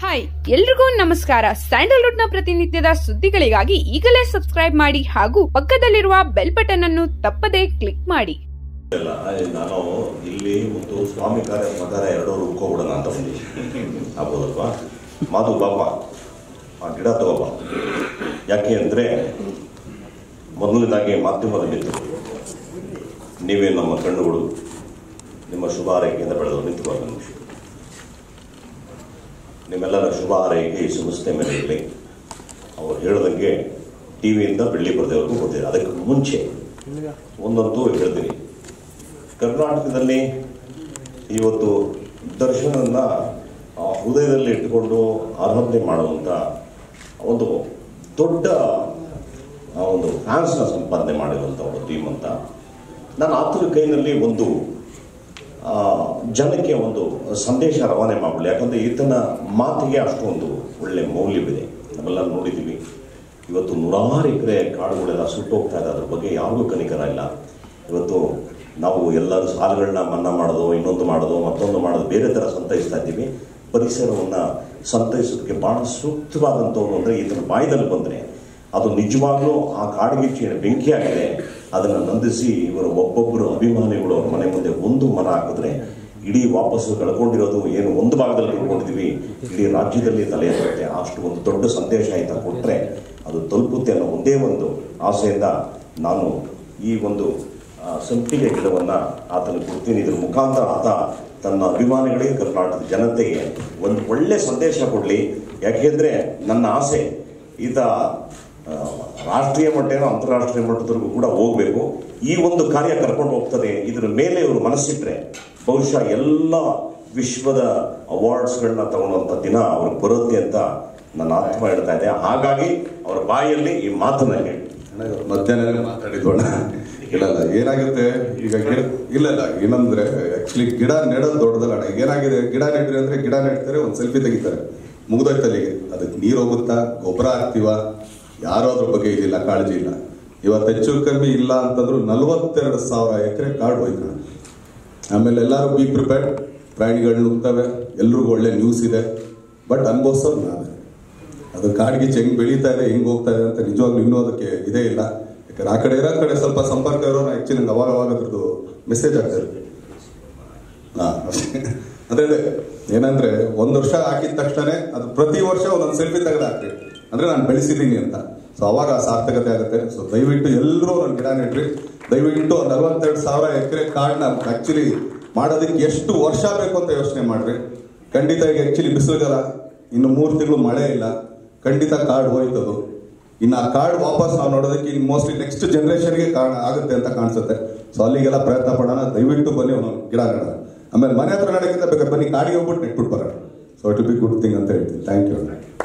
hi ಎಲ್ರಿಗೂ ನಮಸ್ಕಾರ Sandalwood ನ ಪ್ರತಿನಿತ್ಯದ ಸುದ್ದಿಗಳಿಗಾಗಿ ಈಗಲೇ ಸಬ್ಸ್ಕ್ರೈಬ್ ಮಾಡಿ ಹಾಗೂ ಪಕ್ಕದಲ್ಲಿರುವ ಬೆಲ್ ಬಟನ್ ಅನ್ನು ತಪ್ಪದೇ ಕ್ಲಿಕ್ ಮಾಡಿ ಇಲ್ಲ ನಾನು ಇಲ್ಲಿ ಮತ್ತು ಸ್ವಾಮಿ ಕಾರ್ಯ ಮಕಾರ ಎರಡೂ ರುಬ್ಕೊಬಿಡೋಣ ಅಂತ ಬಂದಿದ್ದೆ ಆಗ್ಬೋದಲ್ವಾ ಮಾತು ಬಾಪ ಆ ಗಿಡ ತಗೋಬ ಯಾಕೆ ಅಂದರೆ ಮೊದಲನೇದಾಗಿ ಮಾಧ್ಯಮದ ಮಿತ್ರರು ನೀವೇ ನಮ್ಮ ಕಣ್ಣುಗಳು ನಿಮ್ಮ ಶುಭ ಹಾರೈಕೆಯಿಂದ ಬೆಳೆದು ನಿಂತುಕೊಂಡು ನಿಮಿಷ ನಿಮ್ಮೆಲ್ಲರ ಶುಭ ಹಾರೈಕೆ ಈ ಸಂಸ್ಥೆ ಮೇಲೆ ಇರಲಿ ಅವ್ರು ಹೇಳ್ದಂಗೆ ಟಿ ವಿಯಿಂದ ಬೆಳ್ಳಿ ಪರದೆವರೆಗೂ ಗೊತ್ತಿದೆ ಅದಕ್ಕೆ ಮುಂಚೆ ಒಂದಂತೂ ಹೇಳ್ತೀನಿ ಕರ್ನಾಟಕದಲ್ಲಿ ಇವತ್ತು ದರ್ಶನನ್ನ ಆ ಹೃದಯದಲ್ಲಿ ಇಟ್ಟುಕೊಂಡು ಆರಾಧನೆ ಮಾಡುವಂಥ ಒಂದು ದೊಡ್ಡ ಆ ಒಂದು ಫ್ಯಾನ್ಸ್ನ ಸಂಪಾದನೆ ಮಾಡಿರುವಂಥ ಒಂದು ಟೀಮ್ ಅಂತ ನಾನು ಆತನ ಕೈನಲ್ಲಿ ಒಂದು ಆ, ಜನಕ್ಕೆ ಒಂದು ಸಂದೇಶ ರವಾನೆ ಮಾಡಲಿ ಯಾಕಂದರೆ ಈತನ ಮಾತಿಗೆ ಅಷ್ಟೊಂದು ಒಳ್ಳೆ ಮೌಲ್ಯವಿದೆ ನಾವೆಲ್ಲ ನೋಡಿದ್ದೀವಿ ಇವತ್ತು ನೂರಾರು ಎಕರೆ ಕಾಡುಗಳೆಲ್ಲ ಸುಟ್ಟೋಗ್ತಾ ಇದೆ ಅದ್ರ ಬಗ್ಗೆ ಯಾರಿಗೂ ಕನಿಕರ ಇಲ್ಲ ಇವತ್ತು ನಾವು ಎಲ್ಲರೂ ಸಾಲಗಳನ್ನ ಮನ್ನಾ ಮಾಡೋದು ಇನ್ನೊಂದು ಮಾಡೋದು ಮತ್ತೊಂದು ಮಾಡೋದು ಬೇರೆ ಥರ ಸಂತೈಸ್ತಾ ಇದ್ದೀವಿ ಪರಿಸರವನ್ನು ಸಂತೈಸೋದಕ್ಕೆ ಭಾಳ ಸೂಕ್ತವಾದಂಥವ್ರು ಅಂದರೆ ಈತನ ಬಾಯಿದಲ್ಲಿ ಬಂದರೆ ಅದು ನಿಜವಾಗ್ಲೂ ಆ ಕಾಡ್ಗಿಚ್ಚಿನ ಬೆಂಕಿ ಆಗಿದೆ ಅದನ್ನು ನಂದಿಸಿ ಇವರು ಒಬ್ಬೊಬ್ಬರು ಅಭಿಮಾನಿಗಳು ಅವ್ರ ಮನೆ ಮುಂದೆ ಒಂದು ಮರ ಹಾಕಿದ್ರೆ ಇಡೀ ವಾಪಸ್ಸು ಕಳ್ಕೊಂಡಿರೋದು ಏನು ಒಂದು ಭಾಗದಲ್ಲಿ ಕಳ್ಕೊಂಡಿದ್ದೀವಿ ಇಡೀ ರಾಜ್ಯದಲ್ಲಿ ತಲೆ ಎತ್ತುತ್ತೆ ಅಷ್ಟು ಒಂದು ದೊಡ್ಡ ಸಂದೇಶ ಆಯ್ತಾ ಕೊಟ್ಟರೆ ಅದು ತಲುಪುತ್ತೆ ಅನ್ನೋ ಒಂದೇ ಒಂದು ಆಸೆಯಿಂದ ನಾನು ಈ ಒಂದು ಆ, ಸಂಪಿಗೆ ಗಿಡವನ್ನು ಆತನಿಗೆ ಕೊಡ್ತೀನಿ ಇದ್ರ ಮುಖಾಂತರ ಆತ ತನ್ನ ಅಭಿಮಾನಿಗಳಿಗೆ ಕರ್ನಾಟಕದ ಜನತೆಗೆ ಒಂದು ಒಳ್ಳೆ ಸಂದೇಶ ಕೊಡಲಿ ಯಾಕೆಂದರೆ ನನ್ನ ಆಸೆ ಈತ ಆ, ರಾಷ್ಟ್ರೀಯ ಮಟ್ಟೇನೋ ಅಂತಾರಾಷ್ಟ್ರೀಯ ಮಟ್ಟದವರೆಗೂ ಕೂಡ ಹೋಗಬೇಕು ಈ ಒಂದು ಕಾರ್ಯ ಕರ್ಕೊಂಡು ಹೋಗ್ತದೆ ಇದರ ಮೇಲೆ ಇವರು ಮನಸ್ಸಿಟ್ರೆ ಬಹುಶಃ ಎಲ್ಲ ವಿಶ್ವದ ಅವಾರ್ಡ್ಸ್ಗಳನ್ನ ತಗೊಳ್ಳುವಂಥ ದಿನ ಅವ್ರಿಗೆ ಬರುತ್ತೆ ಅಂತ ನನ್ನ ಆತ್ಮ ಹೇಳ್ತಾ ಇದೆ ಹಾಗಾಗಿ ಅವರ ಬಾಯಲ್ಲಿ ಈ ಮಾತನ್ನ ಹೇಳಿ ಮಧ್ಯಾಹ್ನ ಮಾತಾಡಿದ್ವಣ್ಣ ಇಲ್ಲ ಇಲ್ಲ ಏನಾಗುತ್ತೆ ಈಗ ಗಿಡ ಇಲ್ಲ ಇಲ್ಲ ಏನಂದ್ರೆ ಆಕ್ಚುಲಿ ಗಿಡ ನೆಡೋದು ದೊಡ್ಡದಲ್ಲ ಅಣ್ಣ ಈಗ ಏನಾಗಿದೆ ಗಿಡ ನೆಟ್ರಿ ಅಂದ್ರೆ ಗಿಡ ನೆಡ್ತಾರೆ ಒಂದು ಸೆಲ್ಫಿ ತೆಗಿತಾರೆ ಮುಗ್ದೋಯ್ತು ಅಲ್ಲಿಗೆ ಅದಕ್ಕೆ ನೀರು ಹೋಗುತ್ತಾ ಗೊಬ್ಬರ ಹಾಕ್ತೀವ ಯಾರೋ ಅದ್ರ ಬಗ್ಗೆ ಇದಿಲ್ಲ ಕಾಳಜಿ ಇಲ್ಲ ಇವತ್ತು ಹೆಚ್ಚು ಕಮ್ಮಿ ಇಲ್ಲ ಅಂತಂದ್ರು ನಲವತ್ತೆರಡು ಸಾವಿರ ಎಕರೆ ಕಾಡು ಹೋಯ್ತು ಆಮೇಲೆ ಎಲ್ಲರೂ ಬಿ ಪ್ರಿಪೇರ್ಡ್ ಪ್ರಾಣಿಗಳು ನುಗ್ತವೆ ಎಲ್ರಿಗೂ ಒಳ್ಳೆ ನ್ಯೂಸ್ ಇದೆ ಬಟ್ ಅನ್ಭವಿಸೋದು ನಾವೇ ಅದು ಕಾಡ್ಗಿಚ್ಚು ಹೆಂಗ್ ಬೆಳೀತಾ ಇದೆ ಹೆಂಗ್ ಹೋಗ್ತಾ ಇದೆ ಅಂತ ನಿಜವಾಗ್ಲೂ ಇನ್ನೂ ಅದಕ್ಕೆ ಇದೇ ಇಲ್ಲ ಯಾಕಂದ್ರೆ ಆ ಕಡೆ ಇರೋ ಕಡೆ ಸ್ವಲ್ಪ ಸಂಪರ್ಕ ಇರೋರು ಆಕ್ಚುಲಿ ನಂಗೆ ಅವಾಗ ಅವಾಗ ಅದ್ರದ್ದು ಮೆಸೇಜ್ ಆಗ್ತಾರೆ ಹಾ ಅದೇ ಅದೇ ಏನಂದ್ರೆ ಒಂದ್ ವರ್ಷ ಹಾಕಿದ ತಕ್ಷಣ ಅದು ಪ್ರತಿ ವರ್ಷ ಒಂದೊಂದು ಸೆಲ್ಫಿ ತೆಗೆದು ಹಾಕ್ರಿ ಅಂದ್ರೆ ನಾನು ಬೆಳೆಸಿದ್ದೀನಿ ಅಂತ ಸೊ ಅವಾಗ ಆ ಸಾರ್ಥಕತೆ ಆಗುತ್ತೆ ಸೊ ದಯವಿಟ್ಟು ಎಲ್ಲರೂ ನನ್ನ ಗಿಡ ನೆಟ್ರಿ ದಯವಿಟ್ಟು ನಲವತ್ತೆರಡು ಸಾವಿರ ಎಕರೆ ಕಾಡನ್ನ ಆಕ್ಚುಲಿ ಮಾಡೋದಕ್ಕೆ ಎಷ್ಟು ವರ್ಷ ಬೇಕು ಅಂತ ಯೋಚನೆ ಮಾಡ್ರಿ ಖಂಡಿತ ಈಗ ಆಕ್ಚುಲಿ ಬಿಸಿಲುಗಾಲ ಇನ್ನು ಮೂರು ತಿಂಗಳು ಮಳೆ ಇಲ್ಲ ಖಂಡಿತ ಕಾಡು ಹೋಯ್ತದು ಇನ್ನು ಆ ಕಾರ್ಡ್ ವಾಪಸ್ ನಾವು ನೋಡೋದಕ್ಕೆ ಇನ್ನು ಮೋಸ್ಟ್ಲಿ ನೆಕ್ಸ್ಟ್ ಜನರೇಷನ್ಗೆ ಕಾರಣ ಆಗುತ್ತೆ ಅಂತ ಕಾಣಿಸುತ್ತೆ ಸೊ ಅಲ್ಲಿಗೆಲ್ಲ ಪ್ರಯತ್ನ ಪಡೋಣ ದಯವಿಟ್ಟು ಬನ್ನಿ ಒಂದೊಂದು ಗಿಡ ನೆಡೋಣ ಆಮೇಲೆ ಮನೆ ಹತ್ರ ನಡೆಯೋಕ್ಕಿಂತ ಬೇಕಾದ್ರೆ ಬನ್ನಿ ಕಾಡಿಗೆ ಹೋಗ್ಬಿಟ್ಟು ನೆಟ್ಬಿಟ್ಟು ಬರೋಣ so it be good thing ಅಂತ ಹೇಳ್ತೀನಿ ಥ್ಯಾಂಕ್ ಯು